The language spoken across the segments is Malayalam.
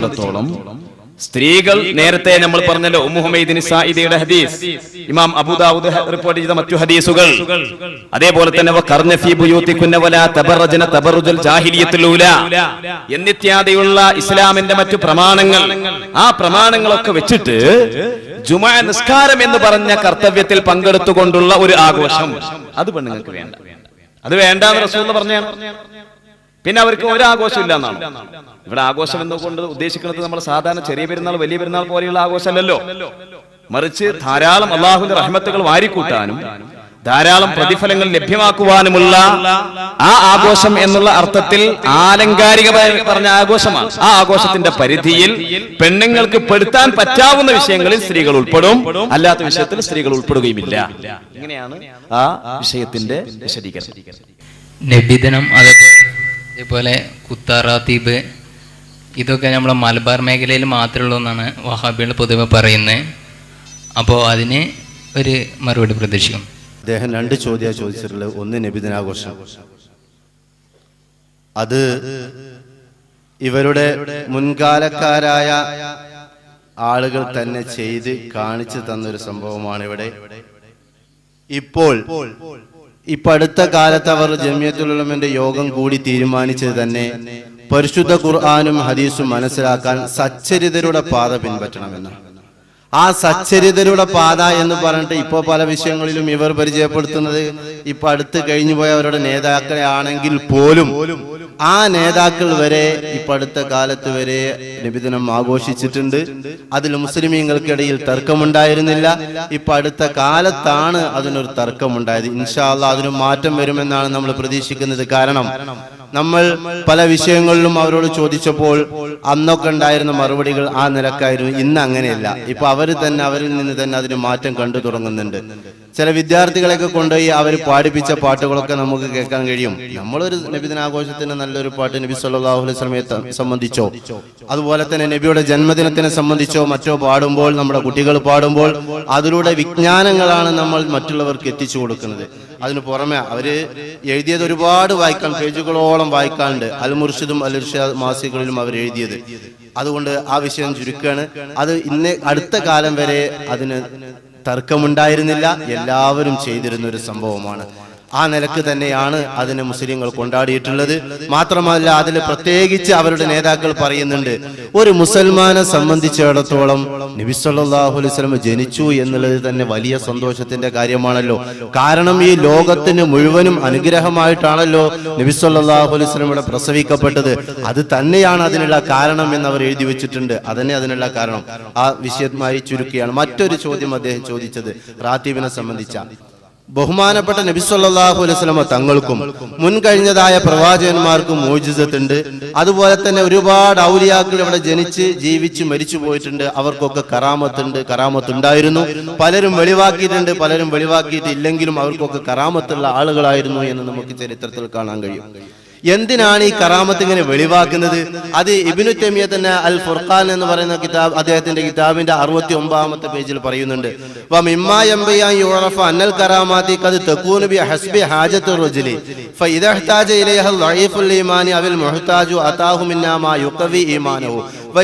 സംബന്ധിച്ചിടത്തോളം സ്ത്രീകൾ നേരത്തെ നമ്മൾ പറഞ്ഞല്ലോ ഉമ്മുഹമ്മദിന് സായിദയുടെ ഹദീസ് ഇമാം അബൂദാവൂദ് ഹ- റിപ്പോർട്ട് ചെയ്ത മറ്റു ഹദീസുകൾ അതേപോലെ തന്നെ വഖർന ഫീ ബുയൂത്തികുന്ന വലാ തബറജന തബറുജൽ ജാഹിലിയത്തുൽ ഊലാ എന്നിത്യാദിയുള്ള ഇസ്ലാമിന്റെ മറ്റു പ്രമാണങ്ങൾ ആ പ്രമാണങ്ങളൊക്കെ വെച്ചിട്ട് ജുമാ നിസ്കാരം എന്ന് പറഞ്ഞ കർത്തവ്യത്തിൽ പങ്കെടുത്തുകൊണ്ടുള്ള ഒരു ആഘോഷം അത് പെണ്ണുങ്ങൾക്ക് വേണ്ട അത് വേണ്ടാന്ന് റസൂൽ പറഞ്ഞാണ് പിന്നെ അവർക്ക് ഒരു ആഘോഷം ഇല്ല എന്നാണ് ഇവിടെ ആഘോഷം എന്നുകൊണ്ട് ഉദ്ദേശിക്കുന്നത് നമ്മൾ സാധാരണ ചെറിയ പെരുന്നാൾ വലിയ പെരുന്നാൾ പോലെയുള്ള ആഘോഷമല്ലല്ലോ മറിച്ച് ധാരാളം അള്ളാഹുവിന്റെ റഹ്മത്തുകൾ വാരിക്കൂട്ടാനും ധാരാളം പ്രതിഫലങ്ങൾ ലഭ്യമാക്കുവാനുമുള്ള ആ ആഘോഷം എന്നുള്ള അർത്ഥത്തിൽ ആലങ്കാരികമായി പറഞ്ഞ ആഘോഷമാണ് ആ ആഘോഷത്തിന്റെ പരിധിയിൽ പെണ്ണുങ്ങൾക്ക് പെടുത്താൻ പറ്റാവുന്ന വിഷയങ്ങളിൽ സ്ത്രീകൾ ഉൾപ്പെടും അല്ലാത്ത വിഷയത്തിൽ സ്ത്രീകൾ ഉൾപ്പെടുകയുമില്ല ഇങ്ങനെയാണ് ആ വിഷയത്തിന്റെ വിശദീകരണം നബിദിനം അതേപോലെ അതേപോലെ കുത്താറാത്തീബ് ഇതൊക്കെ നമ്മളെ മലബാർ മേഖലയിൽ മാത്രമേ ഉള്ളൂ എന്നാണ് വഹാബികൾ പൊതുവെ പറയുന്നത് അപ്പോൾ അതിന് ഒരു മറുപടി പ്രതീക്ഷിക്കും അദ്ദേഹം രണ്ട് ചോദ്യമാണ് ചോദിച്ചിട്ടുള്ളത് ഒന്ന് നബിദിനാഘോഷം അത് ഇവരുടെ മുൻകാലക്കാരായ ആളുകൾ തന്നെ ചെയ്ത് കാണിച്ചു തന്നൊരു സംഭവമാണ് ഇവിടെ ഇപ്പോൾ ഇപ്പൊ അടുത്ത കാലത്ത് അവർ ജമിയത്തുലമന്റെ യോഗം കൂടി തീരുമാനിച്ചത് തന്നെ പരിശുദ്ധ ഖുർആാനും ഹദീസും മനസ്സിലാക്കാൻ സച്ചരിതരുടെ പാത പിൻപറ്റണമെന്നാണ് ആ സച്ചരിതരുടെ പാത എന്ന് പറഞ്ഞിട്ട് ഇപ്പൊ പല വിഷയങ്ങളിലും ഇവർ പരിചയപ്പെടുത്തുന്നത് ഇപ്പൊ അടുത്ത് കഴിഞ്ഞു പോയ അവരുടെ നേതാക്കളെ ആണെങ്കിൽ പോലും ആ നേതാക്കൾ വരെ ഇപ്പൊ അടുത്ത കാലത്ത് വരെ നബിദിനം ആഘോഷിച്ചിട്ടുണ്ട് അതിൽ മുസ്ലിമീങ്ങൾക്കിടയിൽ തർക്കമുണ്ടായിരുന്നില്ല ഇപ്പൊ അടുത്ത കാലത്താണ് അതിനൊരു തർക്കമുണ്ടായത് ഇൻഷാല്ല അതിന് മാറ്റം വരുമെന്നാണ് നമ്മൾ പ്രതീക്ഷിക്കുന്നത് കാരണം നമ്മൾ പല വിഷയങ്ങളിലും അവരോട് ചോദിച്ചപ്പോൾ അന്നൊക്കെ ഉണ്ടായിരുന്ന മറുപടികൾ ആ നിലക്കായിരുന്നു ഇന്ന് അങ്ങനെയല്ല ഇപ്പൊ അവർ തന്നെ അവരിൽ നിന്ന് തന്നെ അതിന് മാറ്റം കണ്ടു തുടങ്ങുന്നുണ്ട് ചില വിദ്യാർത്ഥികളെയൊക്കെ കൊണ്ടുപോയി അവർ പാടിപ്പിച്ച പാട്ടുകളൊക്കെ നമുക്ക് കേൾക്കാൻ കഴിയും നമ്മളൊരു നബിദിനാഘോഷത്തിന് നല്ലൊരു പാട്ട് നബി സല്ലല്ലാഹു അലൈഹി വസല്ലമയെ ത- സംബന്ധിച്ചോ അതുപോലെ തന്നെ നബിയുടെ ജന്മദിനത്തിനെ സംബന്ധിച്ചോ മറ്റോ പാടുമ്പോൾ നമ്മുടെ കുട്ടികൾ പാടുമ്പോൾ അതിലൂടെ വിജ്ഞാനങ്ങളാണ് നമ്മൾ മറ്റുള്ളവർക്ക് എത്തിച്ചു കൊടുക്കുന്നത് അതിന് പുറമെ അവര് എഴുതിയത് ഒരുപാട് വായിക്കാൻ പേജുകളോളം വായിക്കാനുണ്ട് അൽ മുർഷിദും അൽ ഇർഷാദ് മാസികകളിലും അവർ എഴുതിയത് അതുകൊണ്ട് ആ വിഷയം ചുരുക്കുകയാണ് അത് ഇന്ന് അടുത്ത കാലം വരെ അതിന് തർക്കമുണ്ടായിരുന്നില്ല എല്ലാവരും ചെയ്തിരുന്ന ഒരു സംഭവമാണ് ആ നിലക്ക് തന്നെയാണ് അതിനെ മുസ്ലിങ്ങൾ കൊണ്ടാടിയിട്ടുള്ളത് മാത്രമല്ല അതിൽ പ്രത്യേകിച്ച് അവരുടെ നേതാക്കൾ പറയുന്നുണ്ട് ഒരു മുസൽമാനെ സംബന്ധിച്ചിടത്തോളം നബി സല്ലല്ലാഹു അലൈഹി വസല്ലം ജനിച്ചു എന്നുള്ളത് തന്നെ വലിയ സന്തോഷത്തിന്റെ കാര്യമാണല്ലോ കാരണം ഈ ലോകത്തിന് മുഴുവനും അനുഗ്രഹമായിട്ടാണല്ലോ നബി സല്ലല്ലാഹു അലൈഹി വസല്ലം ഇവിടെ പ്രസവിക്കപ്പെട്ടത് അത് തന്നെയാണ് അതിനുള്ള കാരണം എന്ന് അവർ എഴുതി വെച്ചിട്ടുണ്ട് അതന്നെ അതിനുള്ള കാരണം ആ വിഷയമായി ചുരുക്കുകയാണ് മറ്റൊരു ചോദ്യം അദ്ദേഹം ചോദിച്ചത് റാത്തീബിനെ സംബന്ധിച്ച ബഹുമാനപ്പെട്ട നബി സല്ലല്ലാഹു അലൈഹി വസല്ലമ തങ്ങൾക്കും മുൻകഴിഞ്ഞതായ പ്രവാചകന്മാർക്കും മോചിതത്തുണ്ട് അതുപോലെ തന്നെ ഒരുപാട് ഔലിയാക്കൾ ഇവിടെ ജനിച്ച് ജീവിച്ച് മരിച്ചു പോയിട്ടുണ്ട് അവർക്കൊക്കെ കറാമത്തുണ്ട് കറാമത്തുണ്ടായിരുന്നു പലരും വെളിവാക്കിയിട്ടുണ്ട് പലരും വെളിവാക്കിയിട്ടില്ലെങ്കിലും അവർക്കൊക്കെ കറാമത്തുള്ള ആളുകളായിരുന്നു എന്ന് നമുക്ക് ചരിത്രത്തിൽ കാണാൻ കഴിയും എന്തിനാണ് ഈ കറാമത്ത് ഇങ്ങനെ വെളിവാക്കുന്നത് അത് ഇബിനു തെമിയ തന്നെ അൽ ഫുർഖാൻ എന്ന് പറയുന്ന കിതാബ് അദ്ദേഹത്തിന്റെ കിതാബിന്റെ അറുപത്തി ഒമ്പതാമത്തെ പേജിൽ പറയുന്നുണ്ട് വമിമ്മാ യംബിയാൻ യുറഫ അന്നൽ കറാമാത്തി ഖദ് തകൂനു ബി ഹസ്ബി ഹാജത്തു റജുലി ഫഇദാ ഇഹ്താജ ഇലൈഹ ളഈഫുൽ ഈമാനി അവിൽ മുഹ്താജു അതാഹു മിന്നാ മാ യുഖവി ഈമാനഹു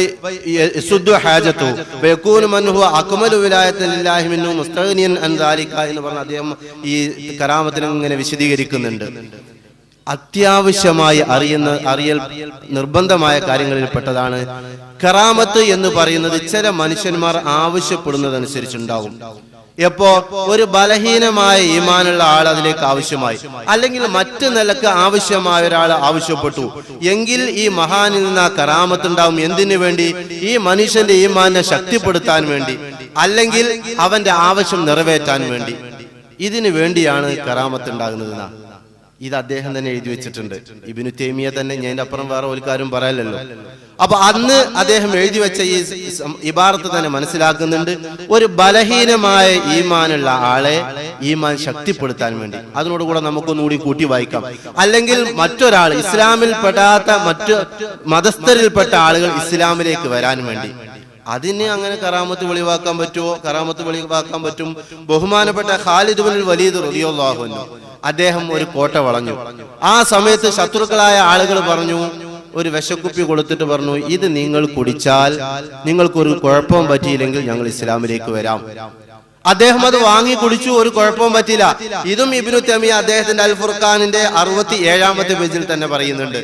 വയസുദ്ദു ഹാജത്തു വയകൂനു മൻ ഹുവ അക്മലു വിലായത്തൻ ലില്ലാഹി മിന്നു മുസ്തഗ്നിയൻ അൻ ദാലിക എന്ന് പറഞ്ഞ അദ്ദേഹം ഈ കറാമത്തിനെ ഇങ്ങനെ വിശദീകരിക്കുന്നുണ്ട് അത്യാവശ്യമായി അറിയുന്ന അറിയൽ നിർബന്ധമായ കാര്യങ്ങളിൽ പെട്ടതാണ് കറാമത്ത് എന്ന് പറയുന്നത് ചില മനുഷ്യന്മാർ ആവശ്യപ്പെടുന്നതനുസരിച്ചുണ്ടാവും എപ്പോ ഒരു ബലഹീനമായ ഈമാനുള്ള ആൾ അതിലേക്ക് ആവശ്യമായി അല്ലെങ്കിൽ മറ്റു നിലക്ക് ആവശ്യമായ ഒരാൾ ആവശ്യപ്പെട്ടു എങ്കിൽ ഈ മഹാനിൽ നിന്ന് ആ കറാമത്ത് ഉണ്ടാവും എന്തിനു വേണ്ടി ഈ മനുഷ്യന്റെ ഈമാനെ ശക്തിപ്പെടുത്താൻ വേണ്ടി അല്ലെങ്കിൽ അവന്റെ ആവശ്യം നിറവേറ്റാൻ വേണ്ടി ഇതിനു വേണ്ടിയാണ് കറാമത്ത് ഉണ്ടാകുന്നത് എന്നാ. ഇത് അദ്ദേഹം തന്നെ എഴുതി വെച്ചിട്ടുണ്ട് ഇബിനു തേമിയ തന്നെ ഞാൻ അപ്പുറം വേറെ ഒരു കാര്യം പറയലല്ലോ അപ്പൊ അന്ന് അദ്ദേഹം എഴുതി വെച്ച ഈ സം- ഇബാറത്ത് തന്നെ മനസ്സിലാക്കുന്നുണ്ട് ഒരു ബലഹീനമായ ഈമാനുള്ള ആളെ ഈമാൻ ശക്തിപ്പെടുത്താൻ വേണ്ടി അതിനോടുകൂടെ നമുക്കൊന്നുകൂടി കൂട്ടി വായിക്കാം അല്ലെങ്കിൽ മറ്റൊരാൾ ഇസ്ലാമിൽ പെടാത്ത മറ്റു മതസ്ഥരിൽപ്പെട്ട ആളുകൾ ഇസ്ലാമിലേക്ക് വരാൻ വേണ്ടി അതിന് അങ്ങനെ കറാമത്ത് വെളിവാക്കാൻ പറ്റുമോ കറാമത്ത് വെളിവാക്കാൻ പറ്റും ബഹുമാനപ്പെട്ട ഖാലിദ് ബിൻ വലീദ് റളിയല്ലാഹു അൻഹു അദ്ദേഹം ഒരു കോട്ട വളഞ്ഞു ആ സമയത്ത് ശത്രുക്കളായ ആളുകൾ പറഞ്ഞു ഒരു വിശക്കുപ്പി കൊടുത്തിട്ട് പറഞ്ഞു ഇത് നിങ്ങൾ കുടിച്ചാൽ നിങ്ങൾക്കൊരു കുഴപ്പവും പറ്റിയില്ലെങ്കിൽ ഞങ്ങൾ ഇസ്ലാമിലേക്ക് വരാം അദ്ദേഹം അത് വാങ്ങി കുടിച്ചു ഒരു കുഴപ്പവും പറ്റില്ല ഇതും ഇബിനു തെമിയ അദ്ദേഹത്തിന്റെ അൽ ഫുർഖാനിന്റെ അറുപത്തി ഏഴാമത്തെ പേജിൽ തന്നെ പറയുന്നുണ്ട്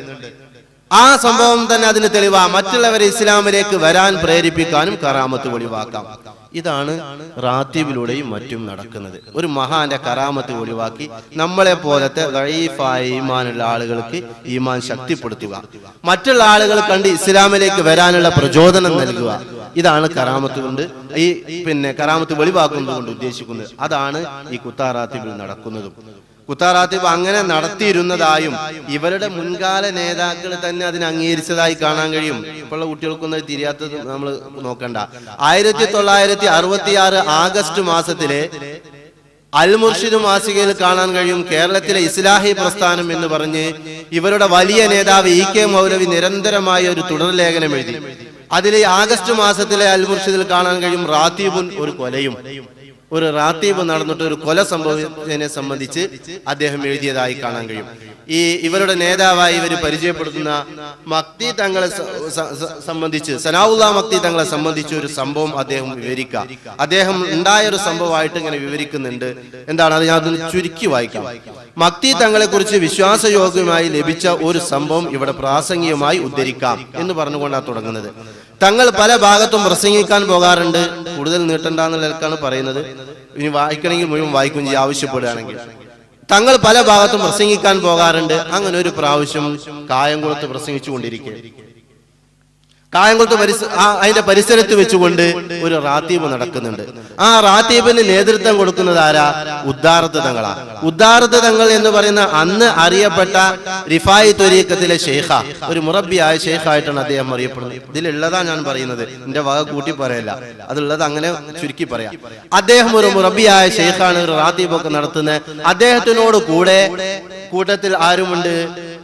ആ സംഭവം തന്നെ അതിന് തെളിവാ മറ്റുള്ളവരെ ഇസ്ലാമിലേക്ക് വരാൻ പ്രേരിപ്പിക്കാനും കറാമത്ത് ഒഴിവാക്കാം ഇതാണ് റാത്തീബിലൂടെയും മറ്റും നടക്കുന്നത് ഒരു മഹാന്റെ കറാമത്ത് ഒഴിവാക്കി നമ്മളെ പോലത്തെ ലൈഫായ ഈമാനുള്ള ആളുകൾക്ക് ഈമാൻ ശക്തിപ്പെടുത്തുക മറ്റുള്ള ആളുകൾ കണ്ട് ഇസ്ലാമിലേക്ക് വരാനുള്ള പ്രചോദനം നൽകുക ഇതാണ് കറാമത്ത് കൊണ്ട് ഈ പിന്നെ കറാമത്ത് വെളിവാക്കുന്നത് കൊണ്ട് ഉദ്ദേശിക്കുന്നത് അതാണ് ഈ കുത്താറാത്തിബിൽ നടക്കുന്നതും കുത്താറാത്തിബ് അങ്ങനെ നടത്തിയിരുന്നതായും ഇവരുടെ മുൻകാല നേതാക്കൾ തന്നെ അതിനെ അംഗീകരിച്ചതായി കാണാൻ കഴിയും ഇപ്പോഴുള്ള കുട്ടികൾക്കൊന്നും അത് തിരിയാത്തത് നമ്മൾ നോക്കണ്ട ആയിരത്തി തൊള്ളായിരത്തി അറുപത്തി ആറ് ആഗസ്റ്റ് മാസത്തിലെ അൽ മുർഷിദ് മാസികയിൽ കാണാൻ കഴിയും കേരളത്തിലെ ഇസ്ലാഹി പ്രസ്ഥാനം എന്ന് പറഞ്ഞ് ഇവരുടെ വലിയ നേതാവ് ഇ കെ മൗലവി നിരന്തരമായ ഒരു തുടർലേഖനം എഴുതി അതിൽ ആഗസ്റ്റ് മാസത്തിലെ അൽ മുർഷിദിൽ കാണാൻ കഴിയും റാത്തീബുൻ ഒരു കൊലയും ഒരു റാത്തീബ് നടന്നിട്ട് ഒരു കൊല സംഭവിച്ചതിനെ സംബന്ധിച്ച് അദ്ദേഹം എഴുതിയതായി കാണാൻ കഴിയും ഈ ഇവരുടെ നേതാവായി ഇവർ പരിചയപ്പെടുത്തുന്ന മക്തി തങ്ങളെ സ- സ- സ- സംബന്ധിച്ച് സനാവുല്ല മക്തി തങ്ങളെ സംബന്ധിച്ച് ഒരു സംഭവം അദ്ദേഹം വിവരിക്കാം അദ്ദേഹം ഉണ്ടായ ഒരു സംഭവമായിട്ട് ഇങ്ങനെ വിവരിക്കുന്നുണ്ട് എന്താണ് അത് ഞാൻ അതൊന്ന് ചുരുക്കി വായിക്കാം മക്തി തങ്ങളെ കുറിച്ച് വിശ്വാസയോഗ്യമായി ലഭിച്ച ഒരു സംഭവം ഇവിടെ പ്രാസംഗികമായി ഉദ്ധരിക്കാം എന്ന് പറഞ്ഞുകൊണ്ടാണ് തുടങ്ങുന്നത് തങ്ങൾ പല ഭാഗത്തും പ്രസംഗിക്കാൻ പോകാറുണ്ട് കൂടുതൽ നീട്ടണ്ടെന്നുള്ള നിലക്കാണ് പറയുന്നത് ഇനി വായിക്കണമെങ്കിൽ മുഴുവൻ വായിക്കും ചെയ്യാൻ ആവശ്യപ്പെടുകയാണെങ്കിൽ തങ്ങൾ പല ഭാഗത്തും പ്രസംഗിക്കാൻ പോകാറുണ്ട് അങ്ങനെ ഒരു പ്രാവശ്യം കായംകുളത്ത് പ്രസംഗിച്ചു കൊണ്ടിരിക്കുക കായംകുളത്ത് പരിസ ആ അതിന്റെ പരിസരത്ത് വെച്ചുകൊണ്ട് ഒരു റാത്തീബ് നടക്കുന്നുണ്ട് ആ റാത്തീബിന് നേതൃത്വം കൊടുക്കുന്നത് ആരാ ഉദ്ദാറത്ത് തങ്ങളാ ഉദ്ദാറത്ത് തങ്ങൾ എന്ന് പറയുന്ന അന്ന് അറിയപ്പെട്ട റിഫായി ത്വരീക്കത്തിലെ ഷെയ്ഖ ഒരു മുറബിയായ ഷെയ്ഖായിട്ടാണ് അദ്ദേഹം അറിയപ്പെടുന്നത് ഇതിലുള്ളതാ ഞാൻ പറയുന്നത് എന്റെ വക കൂട്ടി പറയല്ല അതുള്ളത് അങ്ങനെ ചുരുക്കി പറയാം അദ്ദേഹം ഒരു മുറബിയായ ഷെയ്ഖാണ് ഒരു റാത്തീബൊക്കെ നടത്തുന്നത് അദ്ദേഹത്തിനോട് കൂടെ കൂട്ടത്തിൽ ആരുമുണ്ട്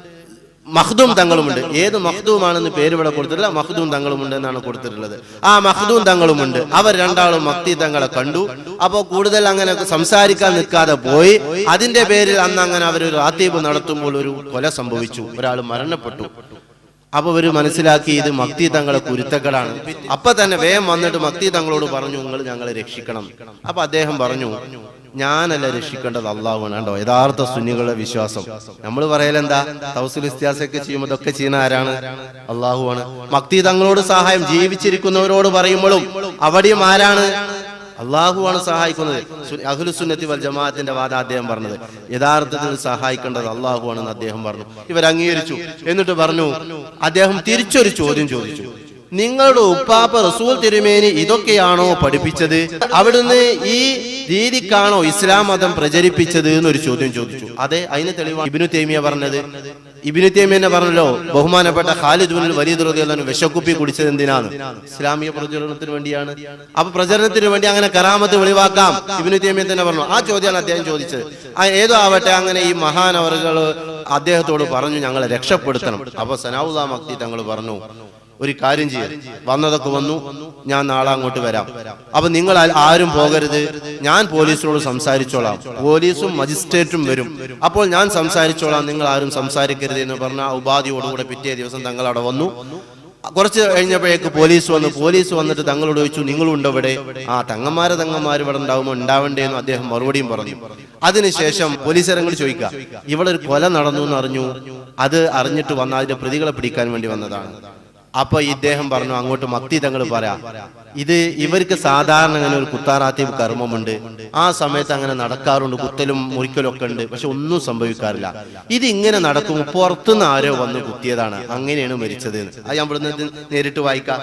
മഖ്ദൂം തങ്ങളുമുണ്ട് ഏത് മഖ്ദൂമാണെന്ന് പേര് ഇവിടെ കൊടുത്തിട്ടില്ല മഖ്ദൂം തങ്ങളുമുണ്ട് എന്നാണ് കൊടുത്തിട്ടുള്ളത് ആ മഖ്ദൂം തങ്ങളുമുണ്ട് അവർ രണ്ടാളും മക്തി തങ്ങളെ കണ്ടു അപ്പോൾ കൂടുതൽ അങ്ങനെ സംസാരിക്കാൻ നിൽക്കാതെ പോയി അതിന്റെ പേരിൽ അന്ന് അങ്ങനെ അവർ ഒരു ആത്തീബ് നടത്തുമ്പോൾ ഒരു കൊല സംഭവിച്ചു ഒരാൾ മരണപ്പെട്ടു അപ്പൊ ഇവര് മനസ്സിലാക്കി ഇത് മക്തി തങ്ങളെ കുരുത്തക്കടാണ് അപ്പൊ തന്നെ വേഗം വന്നിട്ട് മക്തി തങ്ങളോട് പറഞ്ഞു നിങ്ങൾ ഞങ്ങളെ രക്ഷിക്കണം അപ്പൊ അദ്ദേഹം പറഞ്ഞു ഞാനല്ല രക്ഷിക്കേണ്ടത് അള്ളാഹുവാണ് കണ്ടോ യഥാർത്ഥ സുന്നികളുടെ വിശ്വാസം നമ്മൾ പറയലെന്താ തൗസുൽ ഇസ്തിയാസൊക്കെ ചെയ്യുമ്പോൾ ഇതൊക്കെ ചെയ്യുന്ന ആരാണ് അള്ളാഹുവാണ് മക്തി തങ്ങളോട് സഹായം ജീവിച്ചിരിക്കുന്നവരോട് പറയുമ്പോഴും അവിടെയും ആരാണ് അള്ളാഹുവാണ് സഹായിക്കുന്നത് സു- അഹ്ലു സുന്നത്തി വൽ ജമാഅത്തിന്റെ വാദം അദ്ദേഹം പറഞ്ഞത് യഥാർത്ഥത്തിൽ സഹായിക്കേണ്ടത് അള്ളാഹുവാണെന്ന് അദ്ദേഹം പറഞ്ഞു ഇവർ അംഗീകരിച്ചു എന്നിട്ട് പറഞ്ഞു അദ്ദേഹം തിരിച്ചൊരു ചോദ്യം ചോദിച്ചു നിങ്ങളുടെ ഉപ്പാപ്പ റസൂൽ തിരുമേനി ഇതൊക്കെയാണോ പഠിപ്പിച്ചത് അവിടുന്ന് ഈ രീതിക്കാണോ ഇസ്ലാം മതം പ്രചരിപ്പിച്ചത് എന്നൊരു ചോദ്യം ചോദിച്ചു അതെ അതിന് തെളിവാണ് ഇബിനു തേമിയ പറഞ്ഞത് ഇബിനു തേമിയ തന്നെ പറഞ്ഞല്ലോ ബഹുമാനപ്പെട്ട ഖാലിദ് ബിൻ വലീദ് റളിയല്ലാഹു വിഷക്കുപ്പി കുടിച്ചത് എന്തിനാണ് ഇസ്ലാമിക പ്രചരണത്തിന് വേണ്ടിയാണ് അപ്പൊ പ്രചരണത്തിന് വേണ്ടി അങ്ങനെ കറാമത്ത് വെളിവാക്കാം ഇബിനു തേമിയ തന്നെ പറഞ്ഞു ആ ചോദ്യമാണ് അദ്ദേഹം ചോദിച്ചത് ആ ഏതോ ആവട്ടെ അങ്ങനെ ഈ മഹാനവറുകൾ അദ്ദേഹത്തോട് പറഞ്ഞു ഞങ്ങളെ രക്ഷപ്പെടുത്തണം അപ്പൊ സനാവുല്ലാ മക്തി തങ്ങൾ പറഞ്ഞു ഒരു കാര്യം ചെയ്യാം വന്നതൊക്കെ വന്നു ഞാൻ നാളെ അങ്ങോട്ട് വരാം അപ്പൊ നിങ്ങൾ ആ- ആരും പോകരുത് ഞാൻ പോലീസിനോട് സംസാരിച്ചോളാം പോലീസും മജിസ്ട്രേറ്റും വരും അപ്പോൾ ഞാൻ സംസാരിച്ചോളാം നിങ്ങൾ ആരും സംസാരിക്കരുത് എന്ന് പറഞ്ഞ ആ ഉപാധിയോടുകൂടെ പിറ്റേ ദിവസം തങ്ങൾ അവിടെ വന്നു കുറച്ച് കഴിഞ്ഞപ്പോഴേക്ക് പോലീസ് വന്നു പോലീസ് വന്നിട്ട് തങ്ങളോട് ചോദിച്ചു നിങ്ങളുണ്ടോ ഇവിടെ ആ തങ്ങന്മാരെ തങ്ങന്മാർ ഇവിടെ ഉണ്ടാവുമോ ഉണ്ടാവണ്ടേ എന്ന് അദ്ദേഹം മറുപടിയും പറഞ്ഞു അതിനുശേഷം പോലീസുകാരങ്ങൾ ചോദിക്കുക ഇവിടെ ഒരു കൊല നടന്നു എന്ന് അറിഞ്ഞു അത് അറിഞ്ഞിട്ട് വന്ന അതിന്റെ പ്രതികളെ പിടിക്കാൻ വേണ്ടി വന്നതാണ് അപ്പൊ ഇദ്ദേഹം പറഞ്ഞു അങ്ങോട്ട് മക്തി തങ്ങൾ പറയാ ഇത് ഇവർക്ക് സാധാരണ അങ്ങനെ ഒരു കുത്താറാത്തീവ് കർമ്മമുണ്ട് ആ സമയത്ത് അങ്ങനെ നടക്കാറുണ്ട് കുത്തലും മുറിക്കലും ഒക്കെ ഉണ്ട് പക്ഷെ ഒന്നും സംഭവിക്കാറില്ല ഇത് ഇങ്ങനെ നടക്കുമ്പോൾ പുറത്തുനിന്ന് ആരോ വന്ന് കുത്തിയതാണ് അങ്ങനെയാണ് മരിച്ചത് എന്ന്. അത് ഞാൻ ഇവിടുന്ന് ഇത് നേരിട്ട് വായിക്കാം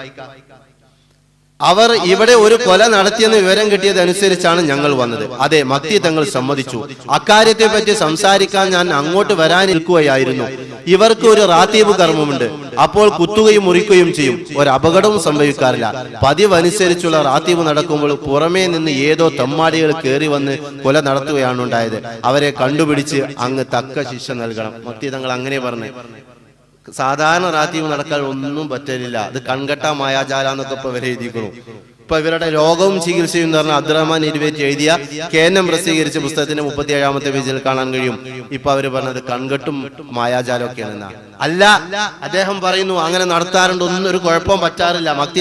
അവർ ഇവിടെ ഒരു കൊല നടത്തിയെന്ന് വിവരം കിട്ടിയതനുസരിച്ചാണ് ഞങ്ങൾ വന്നത് അതെ മക്തി തങ്ങൾ സമ്മതിച്ചു അക്കാര്യത്തെ പറ്റി സംസാരിക്കാൻ ഞാൻ അങ്ങോട്ട് വരാൻ നിൽക്കുകയായിരുന്നു ഇവർക്ക് ഒരു റാത്തീബ് കർമ്മമുണ്ട് അപ്പോൾ കുത്തുകയും മുറിക്കുകയും ചെയ്യും ഒരു അപകടവും സംഭവിക്കാറില്ല പതിവ് അനുസരിച്ചുള്ള റാത്തീബ് നടക്കുമ്പോൾ പുറമേ നിന്ന് ഏതോ തെമ്മാടികൾ കയറി വന്ന് കൊല നടത്തുകയാണ് ഉണ്ടായത് അവരെ കണ്ടുപിടിച്ച് അങ്ങ് തക്ക ശിക്ഷ നൽകണം മക്തി തങ്ങൾ അങ്ങനെ പറഞ്ഞു സാധാരണ റാത്തീവ് നടക്കാൻ ഒന്നും പറ്റലില്ല അത് കൺകെട്ട മായാജാല എന്നൊക്കെ ഇപ്പൊ ഇവരെ എഴുതിക്കുന്നു ഇപ്പൊ ഇവരുടെ രോഗവും ചികിത്സയും എന്ന് പറഞ്ഞ അബ്ദുറഹ്മാൻ ഇരുവേറ്റ് എഴുതിയ കേന്ദ്രം പ്രസിദ്ധീകരിച്ച പുസ്തകത്തിന്റെ മുപ്പത്തി ഏഴാമത്തെ പേജിൽ കാണാൻ കഴിയും ഇപ്പൊ അവര് പറഞ്ഞത് കൺകെട്ടും മായാജാലം ഒക്കെയാണെന്നാ അല്ല അദ്ദേഹം പറയുന്നു അങ്ങനെ നടത്താറുണ്ട് ഒന്നും ഒരു കുഴപ്പവും പറ്റാറില്ല മക്തി